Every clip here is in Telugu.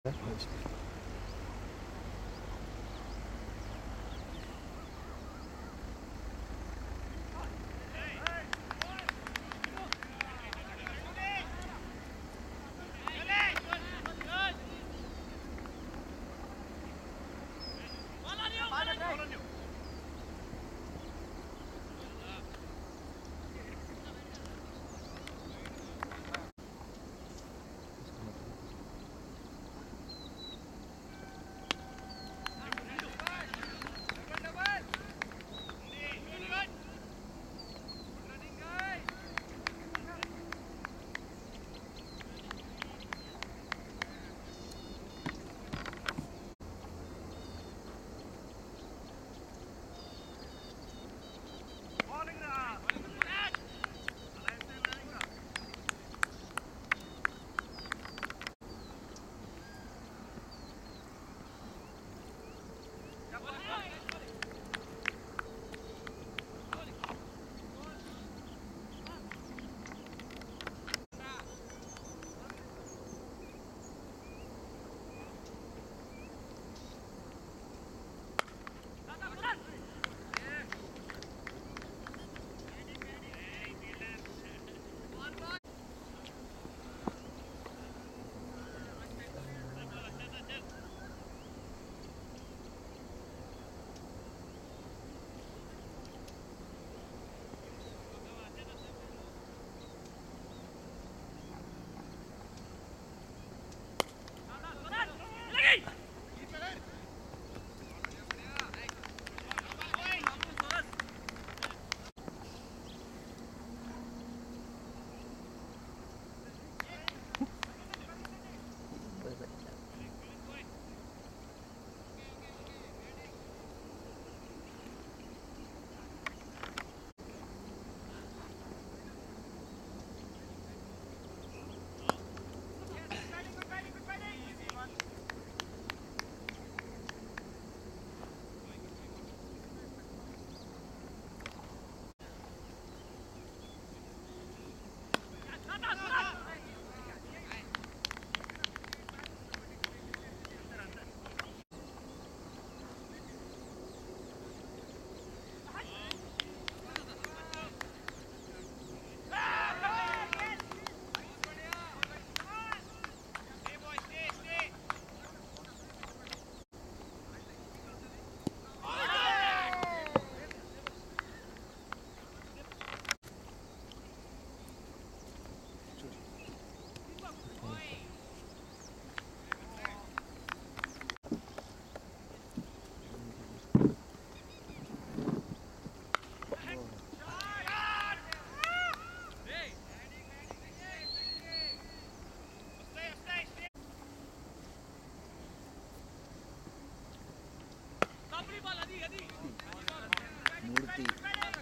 మూర్తి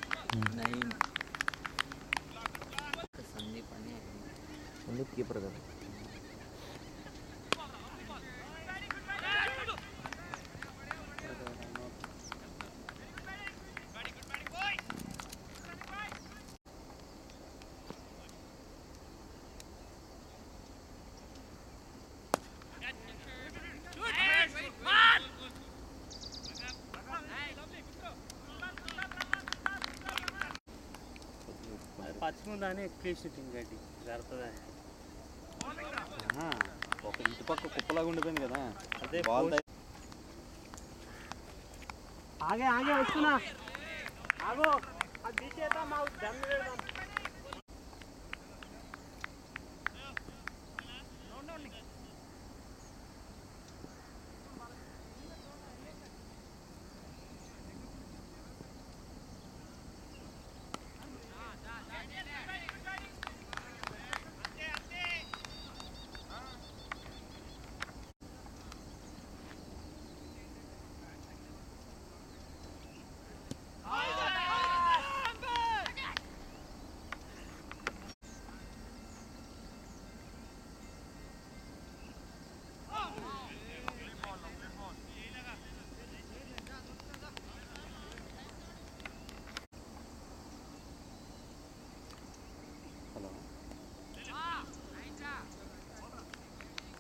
నయీం సందీప్ అని సందీప్ కీపర్ కదా పచ్చిముందని ఎక్కువ షూటింగ్ గడ్డి జరుగుతుందని ఒక ఇటు పక్క కుప్పలాగా ఉండిపోయింది కదా అదే బాల్ పోస్ట్- ఆగే ఆగే వస్తున్నా ఆగో అది తీసేద్దాం మా దమ్ పెడదాం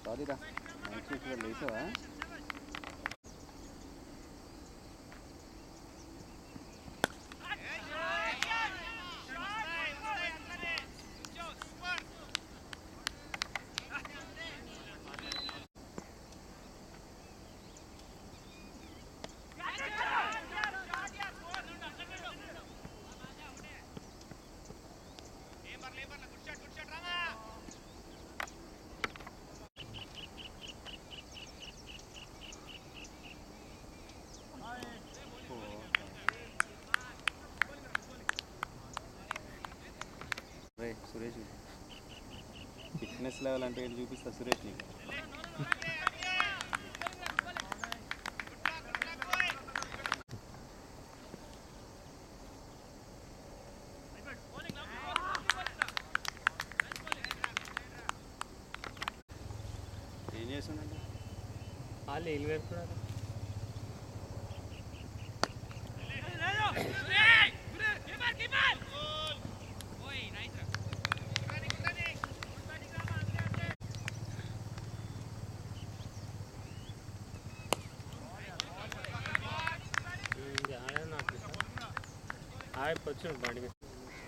సారీరా నైట్ షిఫ్ట్ లేచావా రే సురేష్ ఫిట్నెస్ లెవెల్ అంటే ఏంటి చూపిస్తా సురేష్ నీకు ఏం చేస్తుండండి వాళ్ళు ఏళ్ళు పెడుతున్నారు ఆయప్ప వచ్చాడు బండి మీద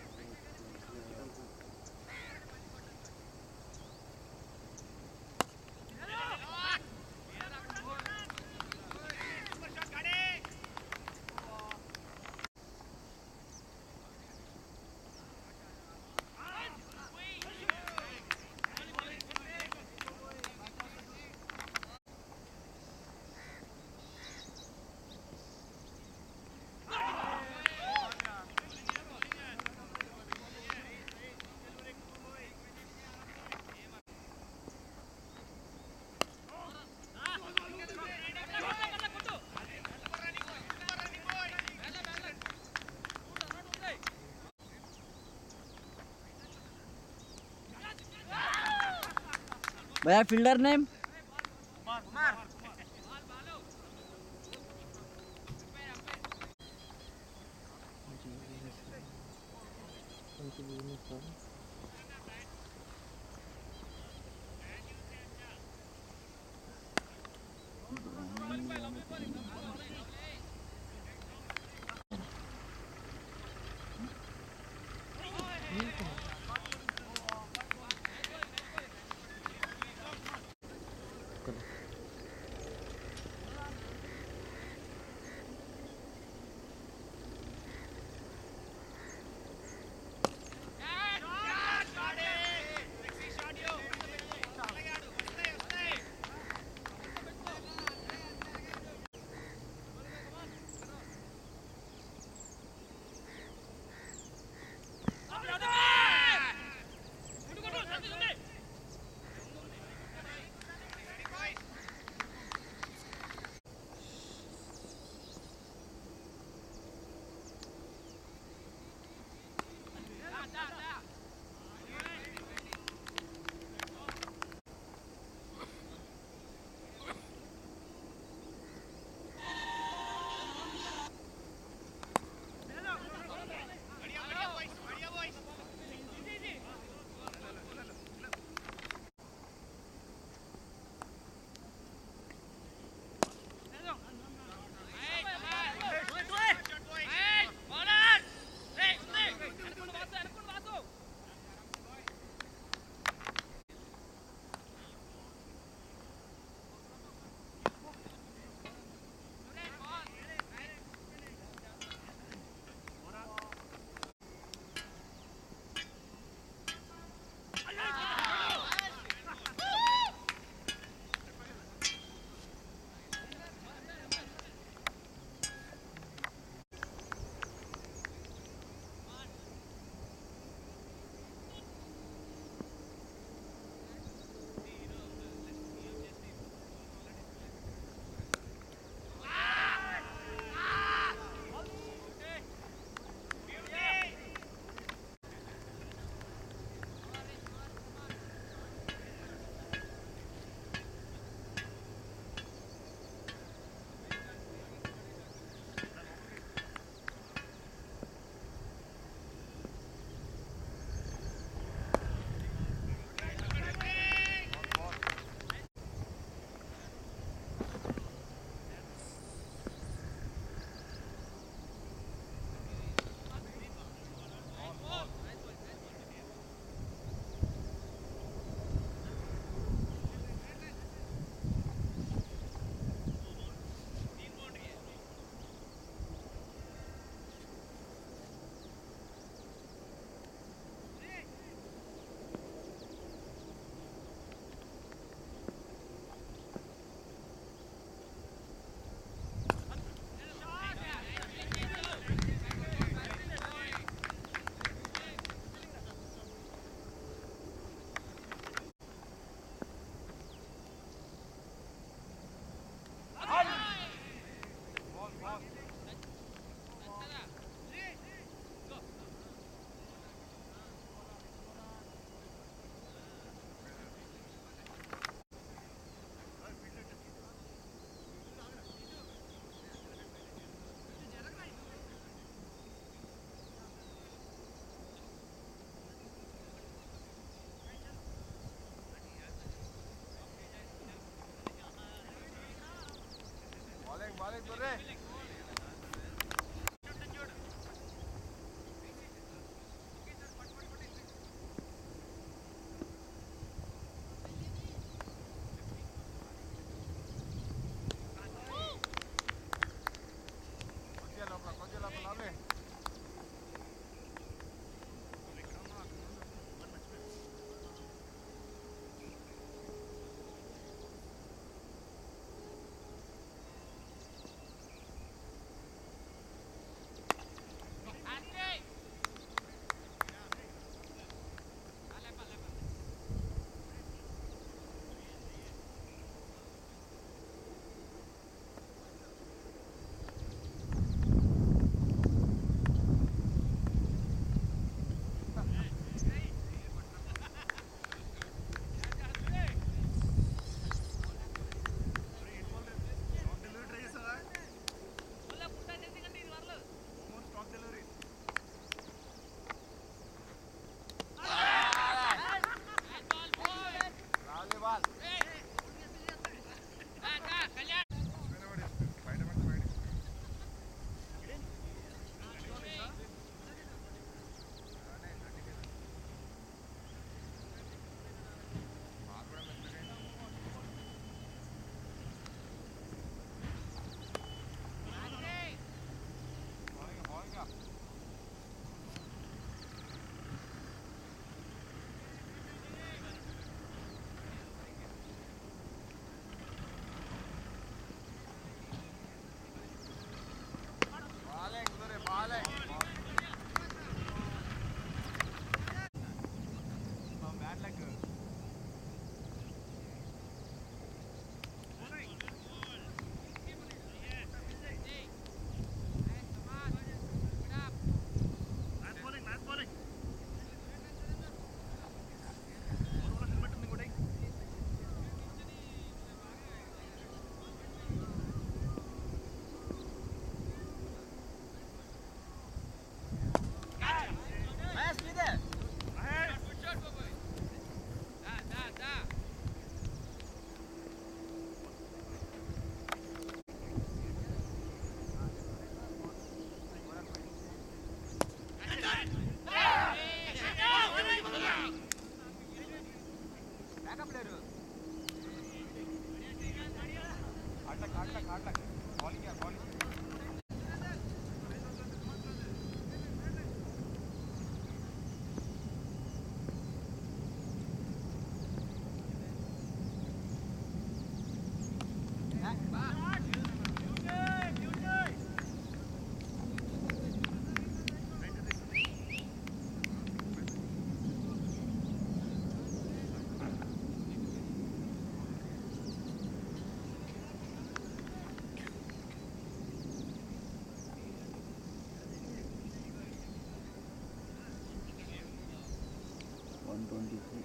भैया fielder name one twenty three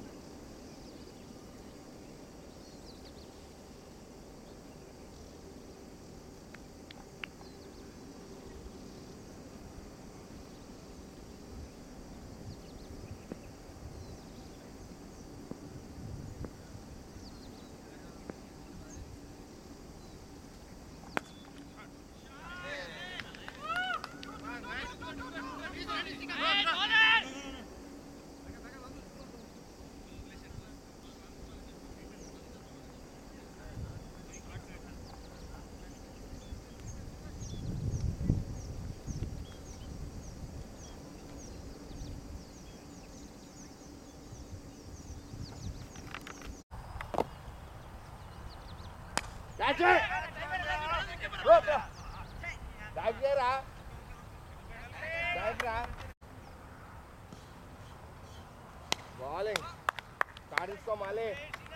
Bowling. Karisko Male.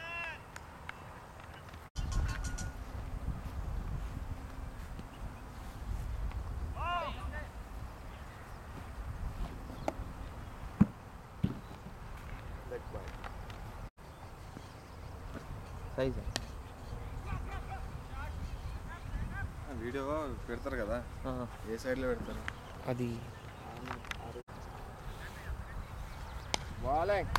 Leg point. Size video పెడతారు కదా ఏ సైడ్లో పెడతారు అది Bowling.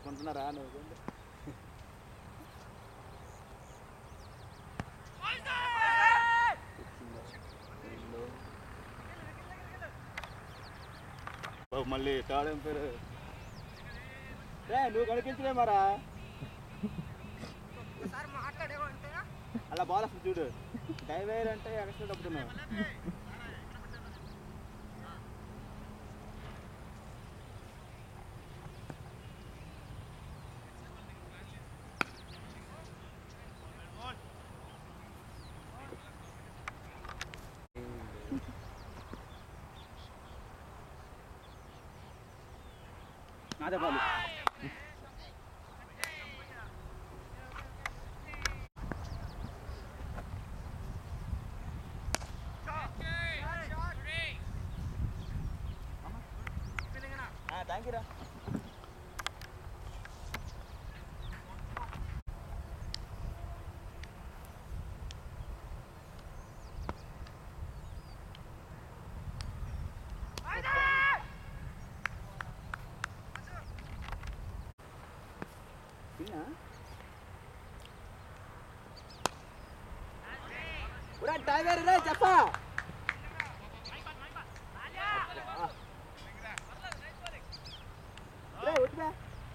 కొంటున్నారా నువ్వు మళ్ళీ థర్డ్ ఎంపైర్ రే నువ్వు కనిపించలే మరా అలా బాల్ వస్తుంది చూడు డైవేర్ అంటే ఎక్స్ట్రా తప్పుతున్నావు నాదే బాలు థ్యాంక్ యూ రా పిన్నా ఒరే టైగర్ రే చెప్పా రే ఉట్టిగా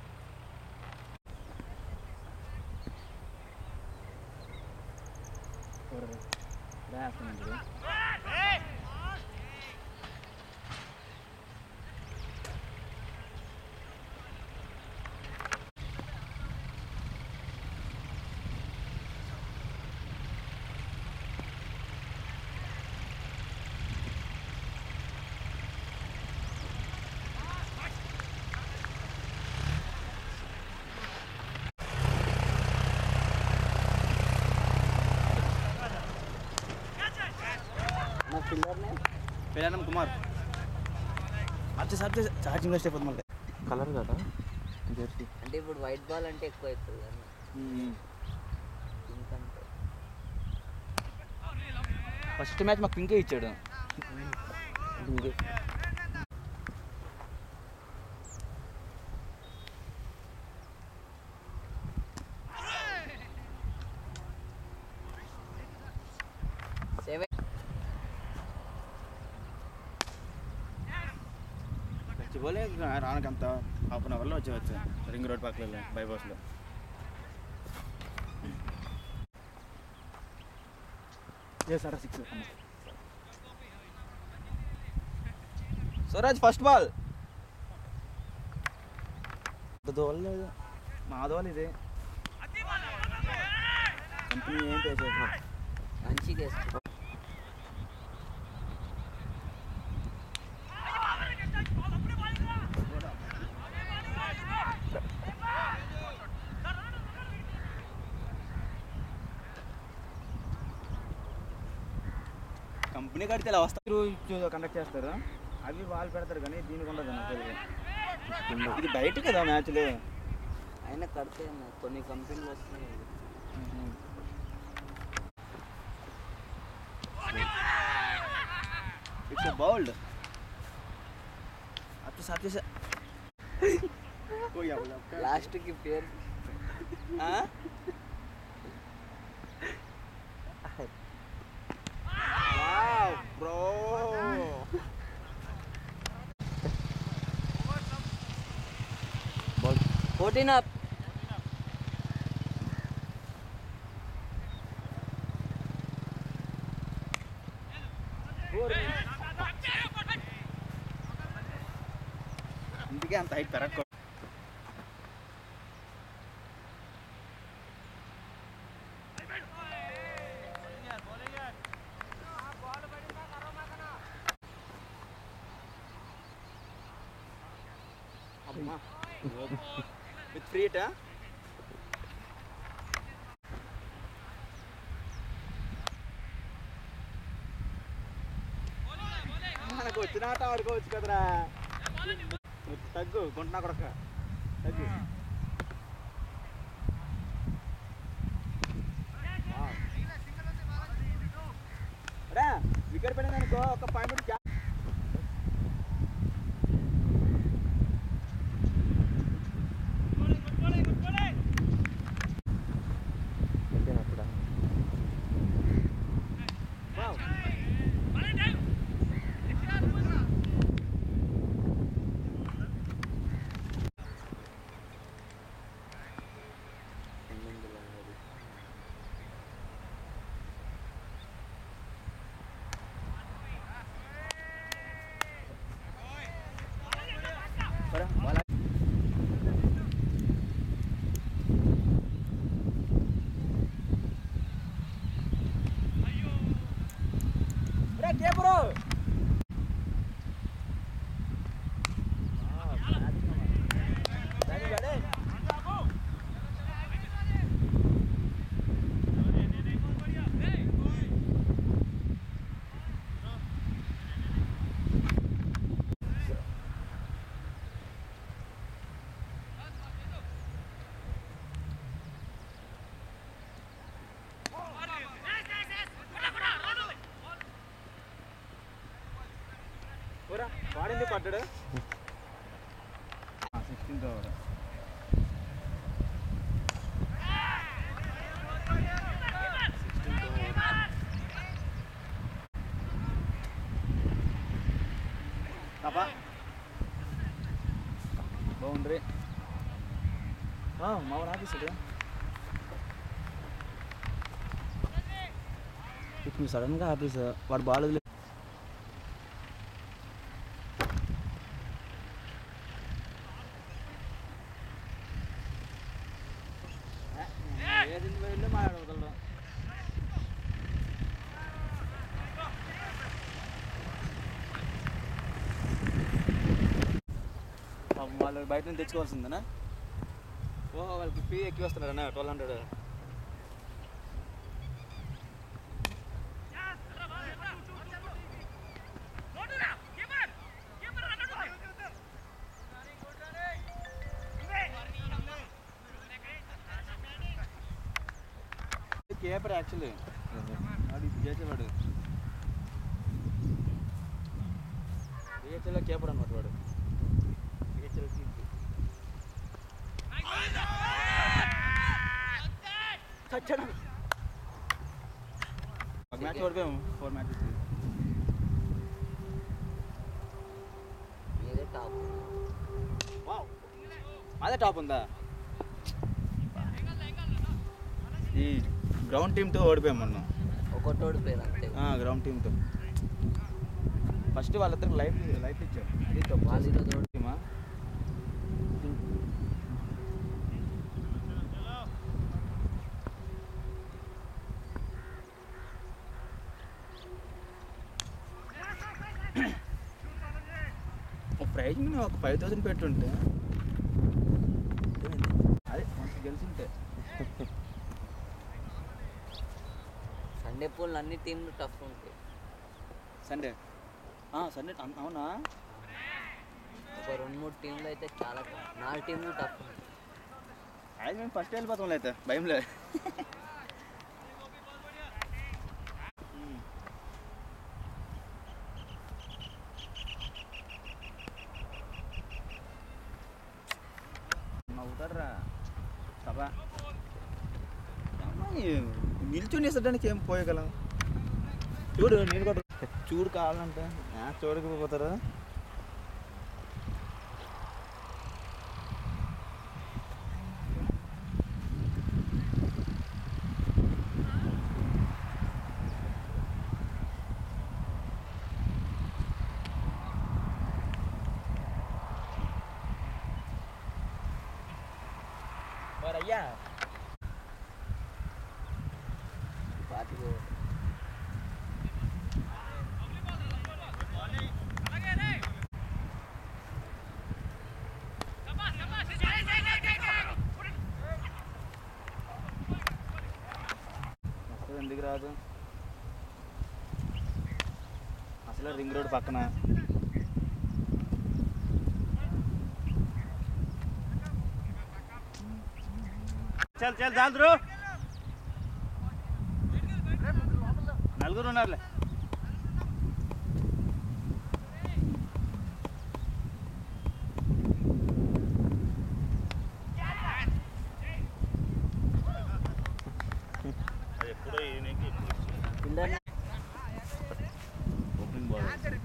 నా పిల్లర్నే పిల్లనం కుమార్ అచ్చే సార్ ఛార్జింగ్ వేస్ట్ అయిపోతుంది మళ్ళీ కలర్ కదా జెర్సీ అంటే ఇప్పుడు వైట్ బాల్ అంటే ఎక్కువ అవుతుంది కానీ పింక్ అంటే ఫస్ట్ మ్యాచ్ మాకు పింకే ఇచ్చాడు సెవెన్ చచ్చిపోలే రానకంత హాఫ్ అన్ అవర్లో వచ్చేవచ్చు రింగ్ రోడ్ పక్కన బైపాస్లో చేశారా సిక్స్ స్వరాజ్ ఫస్ట్ బాల్ దోలేదు మా దోలు ఇదే కంపెనీ ఏం చేసేది మంచిగా వేసుకో కంపెనీ కడితే ఇలా వస్తారు కండక్ట్ చేస్తారు అవి వాళ్ళు పెడతారు కానీ దీనికి ఉండదు నాకు తెలియదు. ఇది బయట కదా మ్యాచ్లు అయినా కడితే మరి కొన్ని కంపెనీలు వస్తున్నాయి ఇట్స్ బౌల్డ్ అటు సత్య లాస్ట్కి పేరు బ్రో ఫోర్టీన్ అప్ ఇందుకే అంత హైట్ పెరగకూడదు విత్ ఫ్రీటా మనకు వచ్చిన ఆట ఆడుకోవచ్చు కదరా తగ్గు కొంటున్నా కొడక తగ్గు రా వికెట్ పడింది అనుకో ఒక పాయింట్ క్యా వాడింది పడ్డాడు సిక్స్టీన్త్ ఓవర్ తప్పా బౌండరీ మా వాడు ఆఫీసుడు ఇప్పుడు సడన్గా ఆఫీస్ వాడు బాల్ వదిలే ఏది వెళ్ళి మాట్లాడగలరు పాపం వాళ్ళు బయట నుంచి తెచ్చుకోవాల్సిందేనా ఓహో వాళ్ళకి ఫీ ఎక్కువ వస్తున్నారన్నా ట్వెల్వ్ హండ్రెడ్ కేపర్ యాక్చువల్లీ వాడు ఇప్పుడు చేసేవాడు బిహెచ్ఎల్ కేపర్ అనమాట వాడు బిహెచ్ఎల్ చచ్చాడు ఒక మ్యాచ్ ఓడిపోయాము ఫోర్ మ్యాచెస్ మీరే టాప్ అదే టాప్ ఉందా ఈ గ్రౌండ్ టీంతో ఓడిపోయాం మనం ఒకటోడు పేరు అంతే గ్రౌండ్ టీంతో ఫస్ట్ వాళ్ళిద్దరికి లైఫ్ లైఫ్ ఇచ్చారు అది తప్పు వాళ్ళు ఈరోజు ఓడి- టీమా ఒక ప్రైజ్ మీద ఒక ఫైవ్ థౌసండ్ పెట్టుంటే అదే మంచి గెలిచింటే సండే పోల్ అన్ని టీంలు టఫ్ ఉంటాయి సండే సండే అవునా ఒక రెండు మూడు టీంలు అయితే చాలా tough. నాలుగు టీంలు టఫ్ ఉంటాయి అది మేము ఫస్ట్ వెళ్ళిపోతాం అయితే భయంలే నవ్వుతారా సభా అమ్మాయి నిల్చొని వేసడానికి ఏం పోయగలం చూడు నేను కూడా చూడు కావాలంటే చూడకపోతారా అయ్యా వాటికి వస్తుంది ఎందుకు రాదు అసలు రింగ్ రోడ్ పక్కన చల్ చల్ చాలు నలుగురు ఉన్నారులే పిల్లల్ని ఓపెనింగ్ బాల్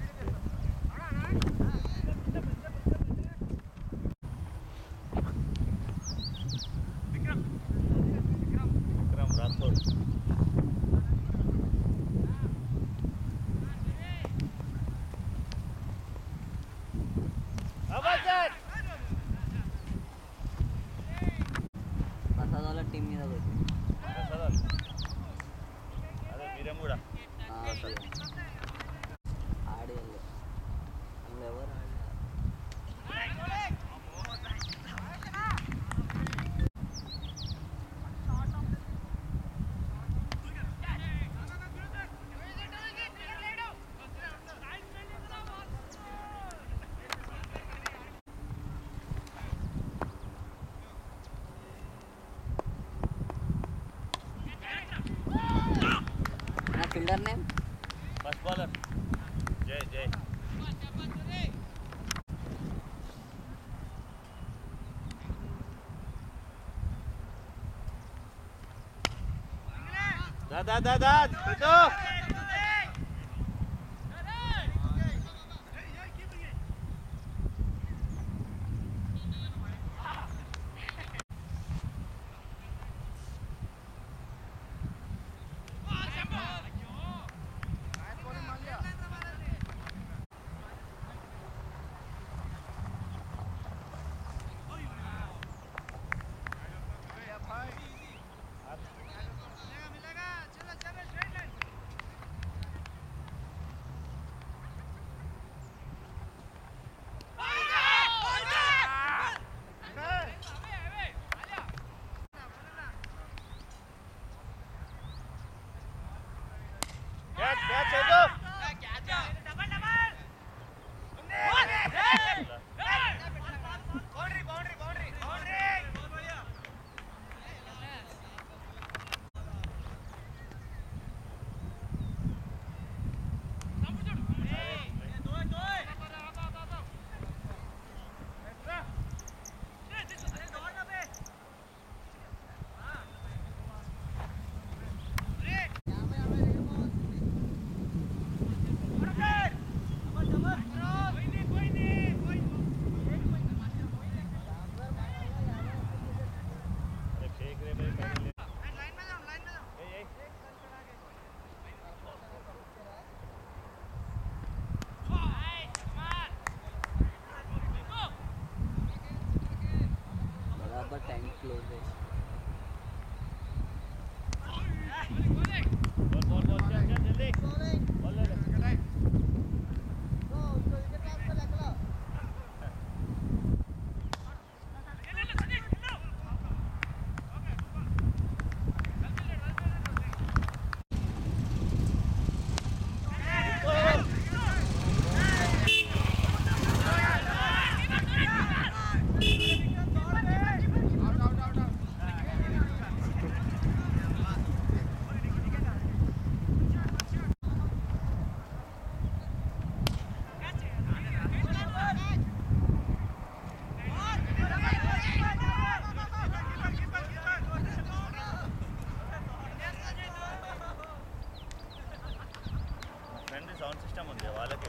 విక్రమ్ రాథోడ్ ప్రసాద్ వాళ్ళ టీం మీద కొట్టి అదే మీరేం కూడా ఆడి అందులో ఎవరు ఆడలేదు దా దా దా పెట్టు క్యాచ్ క్యాచ్ చేద్దు బరాబర్ టైం క్లోజ్ చేసి ఫ్రెండ్ సౌండ్ సిస్టమ్ ఉంది వాళ్ళకి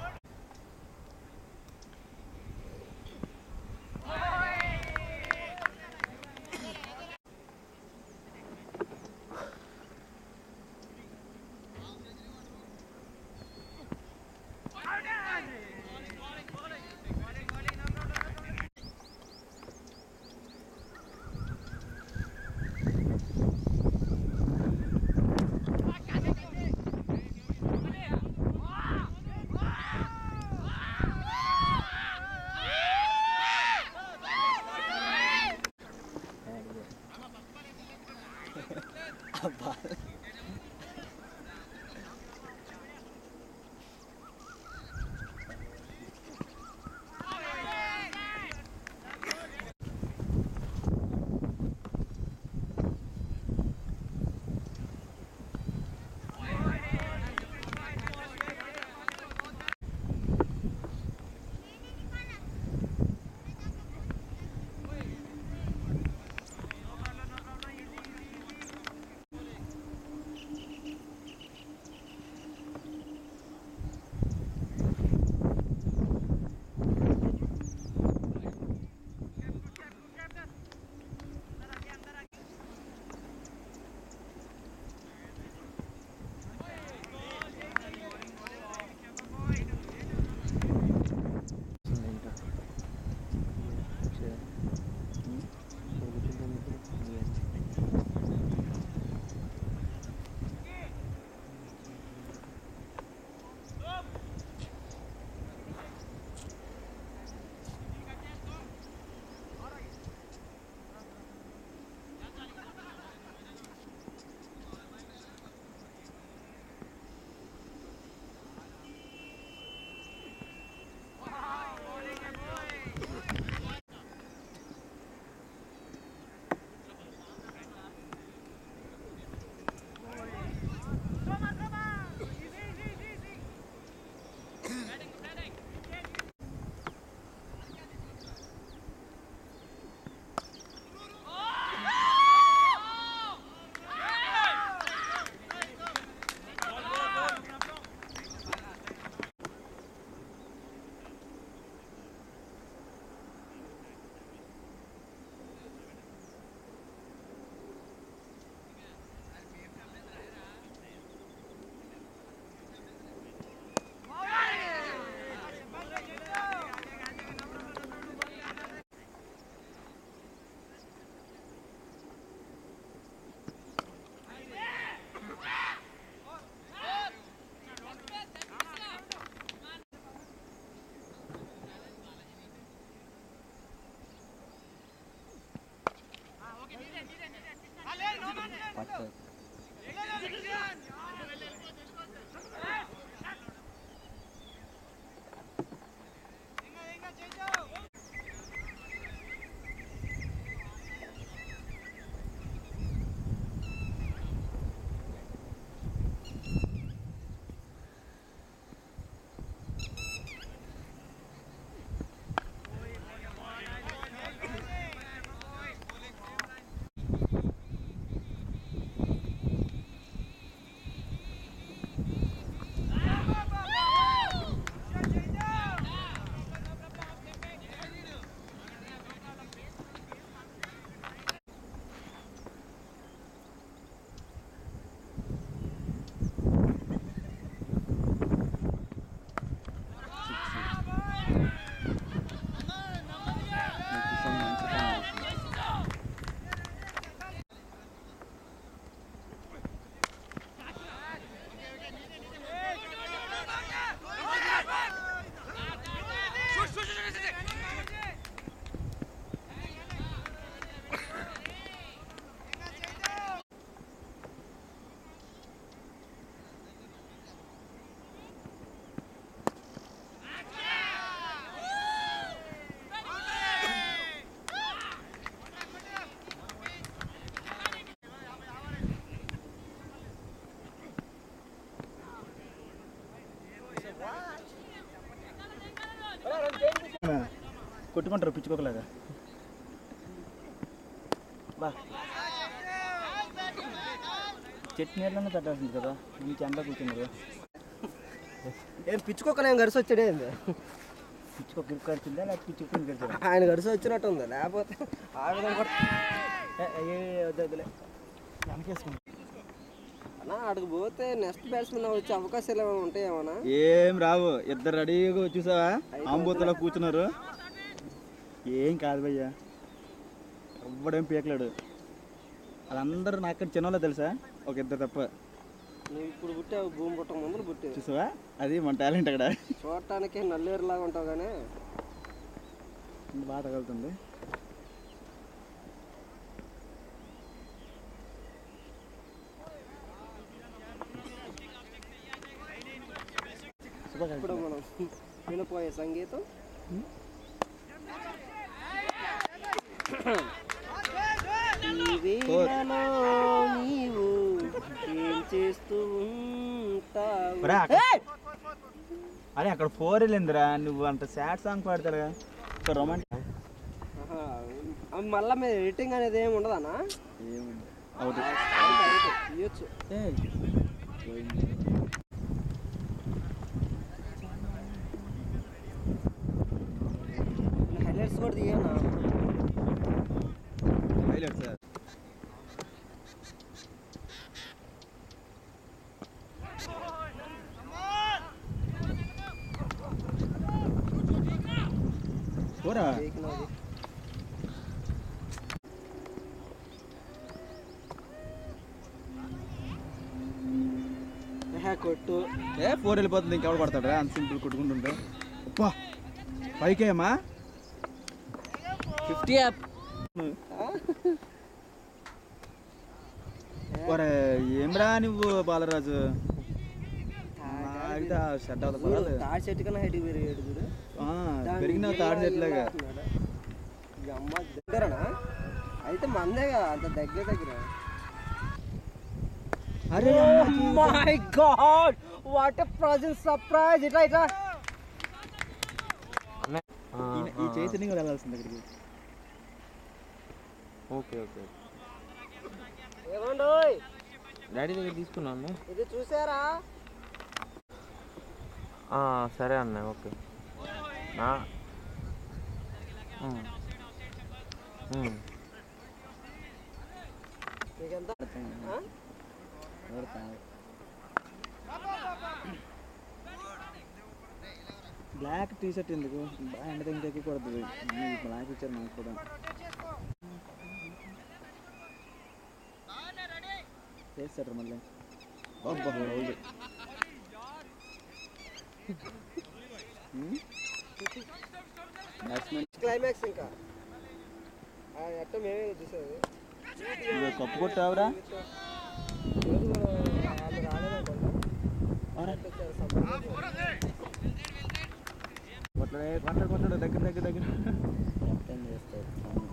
పట్టదు కొట్టుకుంటారు పిచ్చుకోకలాగా బా చెట్టు నీళ్ళని పెట్టాల్సింది కదా మంచి ఎండ కూర్చున్నారు ఏం పిచ్చుకోకనే గడిసి వచ్చాడే ఏంది? పిచ్చుకో గిరికి కడిచిందా లేకపోతే పిచ్చుకుని కడిచారా ఆయన గడిసి వచ్చినట్టు ఉంది లేకపోతే ఆ విధంగా కూడా వద్దు వద్దులే వెనకేసుకుంటా అన్నా అడుగు పోతే నెక్స్ట్ బ్యాట్స్మెన్ వచ్చే అవకాశాలు ఏమైనా ఉంటాయేమన్నా ఏం రావు ఇద్దరు రెడీగా చూసావా ఆంబూతలో కూర్చున్నారు ఏం కాదు భయ్యా ఎవ్వడేం పీకలేడు వాళ్ళందరూ నాకు చిన్నవాళ్ళు తెలుసా ఒక ఇద్దరు తప్ప నువ్వు ఇప్పుడు పుట్టావు భూమి పుట్టక ముందు పుట్టావు చూసావా అది మన టాలెంట్ అక్కడ చూడటానికి నల్లేరులాగా ఉంటావు కానీ బాగా తగులుతుంది ఇప్పుడు మనం వినిపోయే సంగీతం ఈ వేళలో నీవు ఏం చేస్తూ ఉంటావు ఒరే, అక్కడ- అరే అక్కడ ఫోర్ వెళ్ళిందిరా నువ్వు అంత సాడ్ సాంగ్ పాడతారా రొమాంటిక్ ఆహా. ఆ మళ్ళా మీద ఎడిటింగ్ అనేది ఏమి ఉండదనా ఏముంది అవుతుంది ఇవ్వచ్చు హైలైట్స్ కూడా తీయనా హైలైట్ సార్ పోరా చేకినది ఏహే, కొట్టు ఏ ఫోర్ వెళ్ళిపోతుంది ఇంకెవడు పడతాడు అంత సింపుల్ కొట్టుకుంటుంటే అబ్బా పైకేమా ఫిఫ్టీ యాప్ ఒరే ఏమ్రా నువ్వు బాలరాజు ఆగితే షట్ అవుతుంది చూడు, పర్వాలేదు. తాడి చెట్టు కన్నా హైట్ పెరిగాడు చూడు ఆ, దాని పెరిగిన ఇలా తాడి ఇలా చెట్లాగా అంటున్నాడు. ఈ అమ్మ దగ్గరనా అయితే మందేగా అంత దగ్గర దగ్గర అరే my God what a present surprise ఇట్లా ఇట్లా ఈయన- ఈ చైతన్యం కూడా వెళ్ళాల్సింది అక్కడికి ఓకే ఓకే ఏమండో డాడీ దగ్గర తీసుకున్నాను ఇది చూసారా సరే అన్న ఓకే నా ఉమ్. ఉమ్. మీకెంత ఆ? బ్లాక్ టీ షర్ట్ ఎందుకు బాగా ఎండ ఇంకా ఎక్కువ పడుతుంది బ్లాక్ ఇచ్చారు నాకు కూడా వేస్తారు మళ్ళీ అబ్బా, అవును. హ్మ్? బ్యాట్స్మెన్ క్లైమాక్స్ ఇంకా ఆ, ఎట్ట మేమే చూసేది ఇదిగో కప్పు కొట్టావురా కొట్టడే కొట్టాడు కొట్టాడు దగ్గర దగ్గర దగ్గర కెప్టెన్ చేస్తారు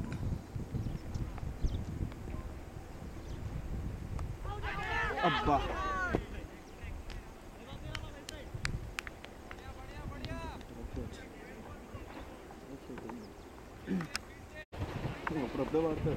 అబ్బా అప్పుడప్పుడే వాడతాడు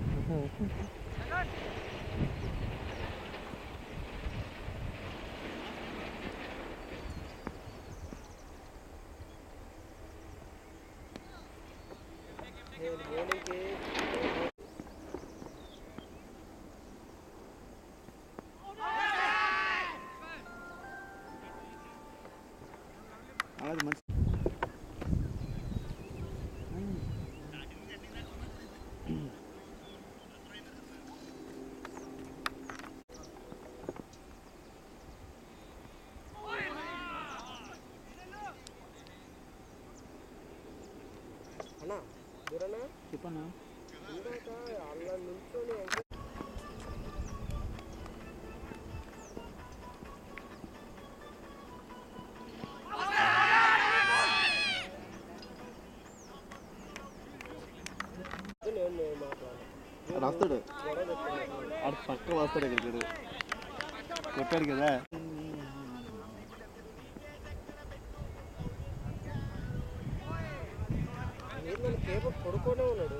అది మంచి అన్నా దూరనా చెప్పన్నా ఇందాక అలా నిల్చొని ఎంత నేను నేను మాట్లాడాను ఆడు వస్తాడు ఆడు పక్క వస్తాడు ఇక్కడికి కొట్టాడు కదా నేను నన్ను పేపర్ కొడుకోనే ఉన్నాడు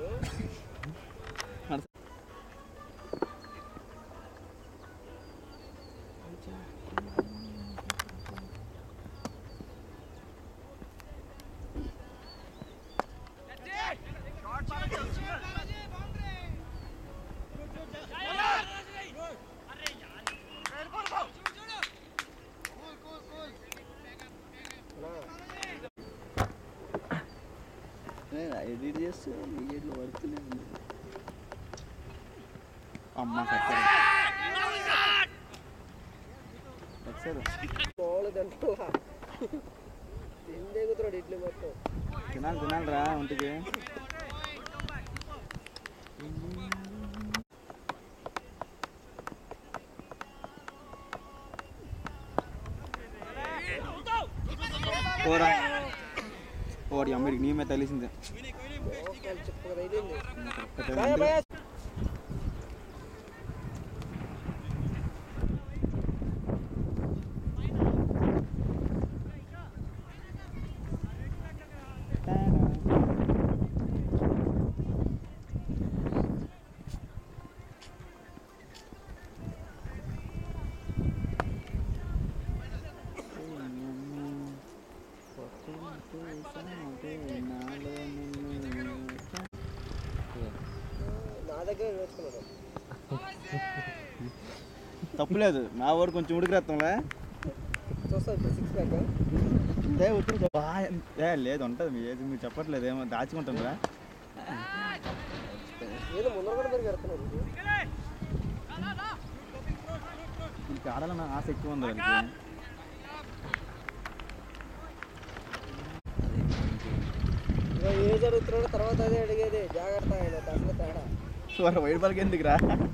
ఎడిట్ చేస్తే వీడియోలో పడుతూనే ఉంది అమ్మ కట్టాడు వచ్చాడు మామూలు గంటల తిండి ఎగుతున్నాడు ఇడ్లీ మొత్తం తినాలి తినాలి రా ఒంటికి పోరా ఓడి అమ్మడికి నీ మీద తెలిసిందే మోకాలు చిప్పగా తగిలింది ఒక్కటే ఉంది. నా దగ్గర నేర్చుకున్నాడు తప్పులేదు నా వాడు కొంచెం ఉడికిరేస్తాంలే చూస్తా ఇప్పుడు సిక్స్ ప్యాక్ ఏ ఉత్తురు చెప్ప- ఆ, ఏ లేదు ఉంటుంది మీ ఏది మీరు చెప్పట్లేదు ఏమో దాచుకుంటారా ఏదో ముందర కూడా మీరు కడుతున్నాడు వీళ్ళకి ఆడాలన్న ఆశ ఎక్కువ ఉంది వాళ్ళకి ఇక ఏజ్ అడుగుతున్నాడు తర్వాత అదే అడిగేది జాగ్రత్త ఆయన అసలు తేడా వారు వైట్ బాల్కి ఎందుకురా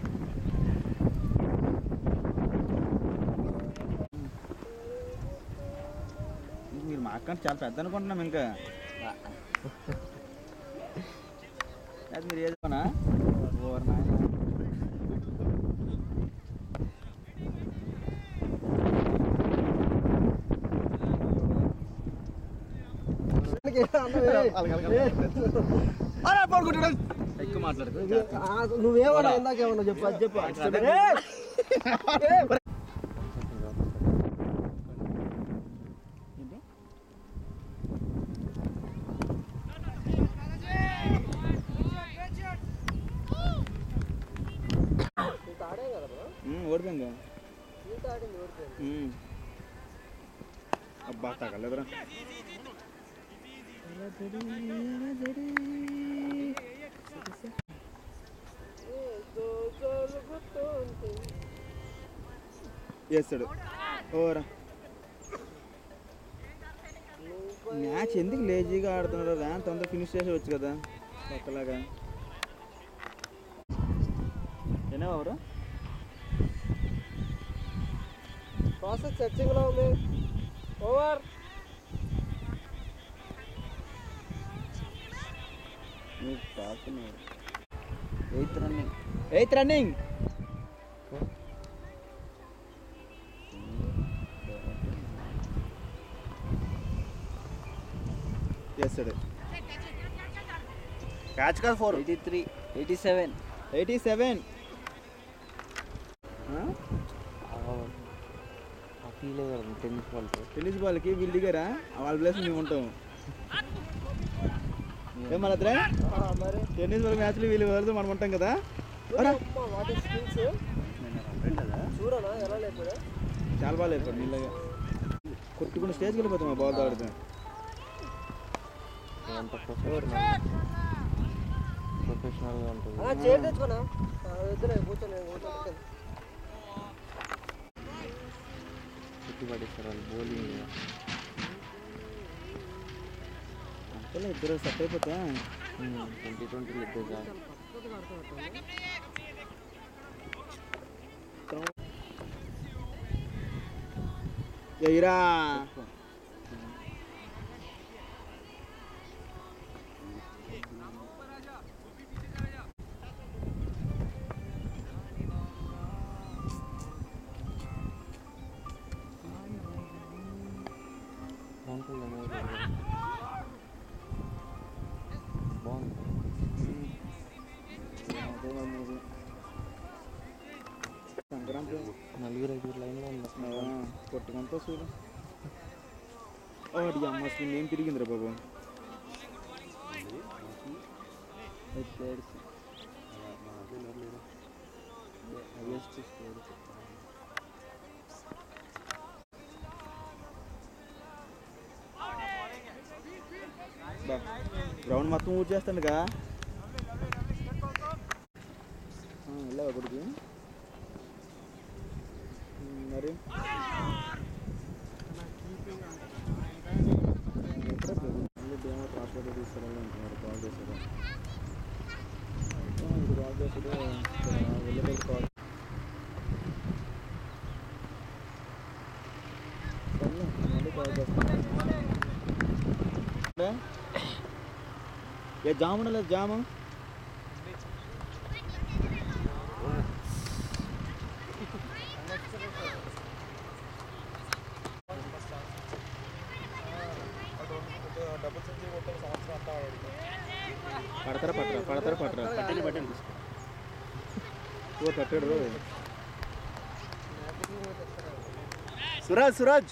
మీరు మా అక్క చాలా పెద్ద అనుకుంటున్నాం ఇంకా అది మీరు ఏది పనా ఓర్ నాయనా. అరే, పడుకుంటాడు. ఎక్కువ మాట్లాడుకో నువ్వేమన్నా ఇందాకేమన్నా చెప్పు అది చెప్పు ఏంటి? ఇంత ఆడే కదా బ్రో ఉమ్, ఓడిపోయిందా ఇంత ఆడింది ఓడిపోయింది ఉమ్. అబ్బా తగలేదురా ఏదో జరుగుతోంది. వేస్తాడు ఓరా నువ్వు మ్యాచ్ ఎందుకు లేజీగా ఆడుతున్నారు రా తొందర ఫినిష్ చేసేవచ్చు కదా ఒక్కలాగా ఎన్నో ఎవరు ప్రాసెస్ సెర్చింగ్లో ఉంది ఓవర్ మీకు తాకున్నారు ఎయిత్ రన్నింగ్ ఎయిత్ రన్నింగ్ చేస్తాడు క్యాచ్ కాదు four eighty three eighty seven eighty seven ఆ ఫీల్ అయ్యారు టెన్నిస్ వాళ్ళతో టెన్నిస్ బాల్కి వీళ్ళు దిగారా వాళ్ళ ప్లేస్ మేము ఉంటాం ఏం మన మరి టెన్నిస్ బాల్ మ్యాచ్లు వీళ్ళు వెళ్తూ మనం ఉంటాం కదా అరా. వాట్ స్కిల్స్ చూడనా ఎలా లేకపోయా చాలా బాగా లేదు నీళ్ళగా కొట్టుకుని స్టేజ్కి వెళ్ళిపోతాం ఆ బాల్ ఆడితే ఎంత ప్రొఫెషనల్ ప్రొఫెషనల్గా ఉంటుంది చైర్ తెచ్చుకోనా ఇద్దరే కూర్చొని కూర్చొని చుట్టూ పడేస్తారు వాళ్ళు బౌలింగ్ అంతలో ఇద్దరు సెట్ అయిపోతా ట్వంటీ ట్వంటీలో ఇద్దరు చాలు ఎయిరా బాగుంటుంది బాగుంది సంక్రాంతి నలుగురు ఐదుగురు లైన్లో ఉంది కొట్టుకుంటా చూడు వాడి అమ్మ స్పిన్ ఏం తిరిగిందిరా బాబు బా గ్రౌండ్ మొత్తం ఊడ్ చేస్తానుగా వెళ్ళావా గుడికి ఉమ్, మరి ఎక్కడ మళ్ళీ డేమో ట్రాన్స్పోర్ట్ తీసుకురావాలి అంటున్నారు కాల్ చేశారు ఆ, ఇప్పుడు కాల్ చేశారు వెళ్ళేటప్పుడు కాల్ సర్లే, మళ్ళీ కాల్ చేస్తాను ఏ జామ్ ఉండలేదు జాము పడతారా పట్టరా పడతారా పట్టరా పట్టండి పట్టండి ఓ పట్టాడు రో సురాజ్ సురాజ్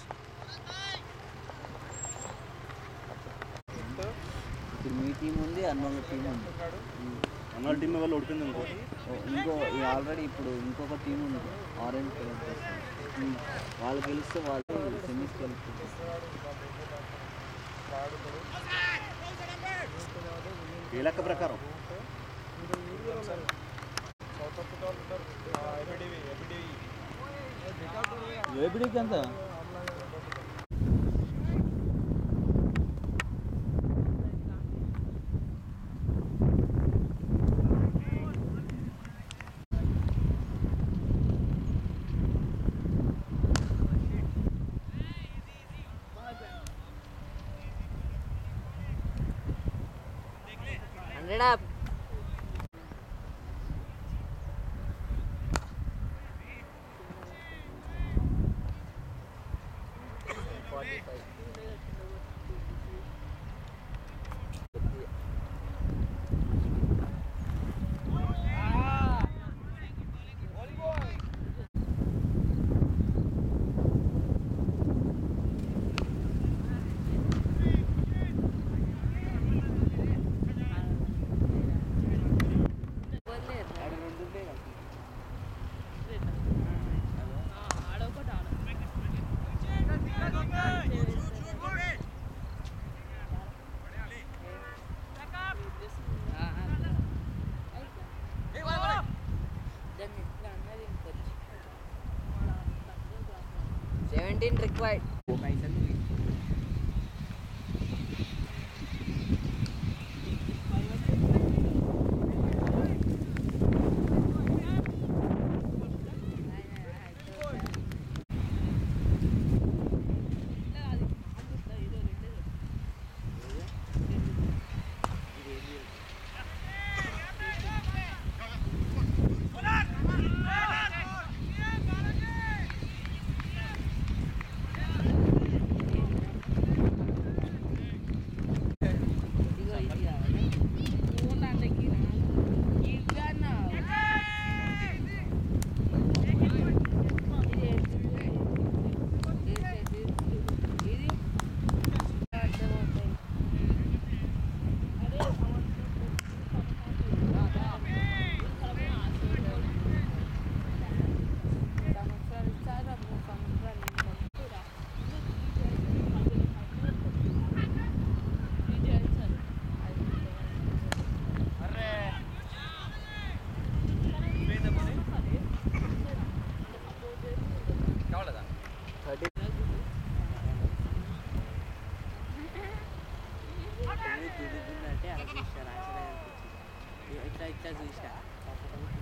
ఇప్పుడు మీ టీం ఉంది అన్నోళ్ళ టీం ఉంది అన్నాళ్ళ టీం వాళ్ళు ఓడిపోయింది అనుకో ఓ, ఇంకో ఆల్రెడీ ఇప్పుడు ఇంకొక టీం ఉంది ఆరెంజ్ కలర్ చేస్తారు వాళ్ళు గెలిస్తే వాళ్ళు సెమీస్కి వెళ్తుంది ఏ లెక్క ప్రకారం ఏబిడికి ఎంత హండ్రెడ్ అప్ సెవెంటీన్ రిక్వైర్డ్ ఇట్లా ఇట్లా చూసా